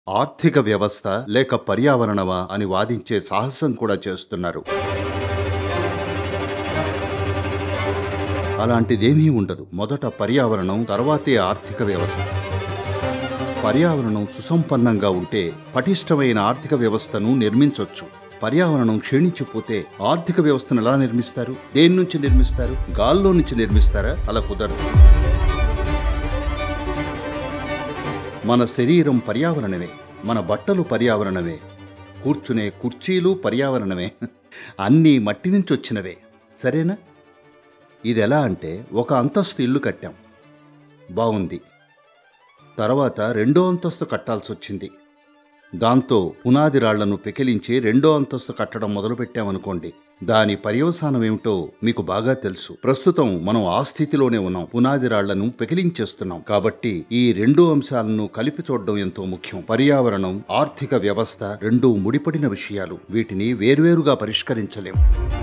ఆర్థిక వ్యవస్థ లేక పర్యావరణమా అని వాదించే సాహసం కూడా చేస్తున్నారు అలాంటిదేమీ ఉండదు మొదట పర్యావరణం తర్వాతే ఆర్థిక వ్యవస్థ పర్యావరణం సుసంపన్నంగా ఉంటే పటిష్టమైన ఆర్థిక వ్యవస్థను నిర్మించొచ్చు పర్యావరణం క్షీణించిపోతే ఆర్థిక వ్యవస్థను ఎలా నిర్మిస్తారు దేని నుంచి నిర్మిస్తారు గాల్లో నుంచి నిర్మిస్తారా అలా కుదరదు మన శరీరం పర్యావరణమే మన బట్టలు పర్యావరణమే కూర్చునే కుర్చీలు పర్యావరణమే అన్నీ మట్టి నుంచి వచ్చినవే సరేనా ఇది ఎలా అంటే ఒక అంతస్తు ఇల్లు కట్టాం బాగుంది తర్వాత రెండో అంతస్తు కట్టాల్సి వచ్చింది దాంతో పునాది రాళ్లను పెకిలించి రెండో అంతస్తు కట్టడం మొదలుపెట్టామనుకోండి దాని పర్యవసానం ఏమిటో మీకు బాగా తెలుసు ప్రస్తుతం మనం ఆ స్థితిలోనే ఉన్నాం పునాది రాళ్లను పెకిలించేస్తున్నాం కాబట్టి ఈ రెండు అంశాలను కలిపి చూడడం ఎంతో ముఖ్యం పర్యావరణం ఆర్థిక వ్యవస్థ రెండూ ముడిపడిన విషయాలు వీటిని వేర్వేరుగా పరిష్కరించలేం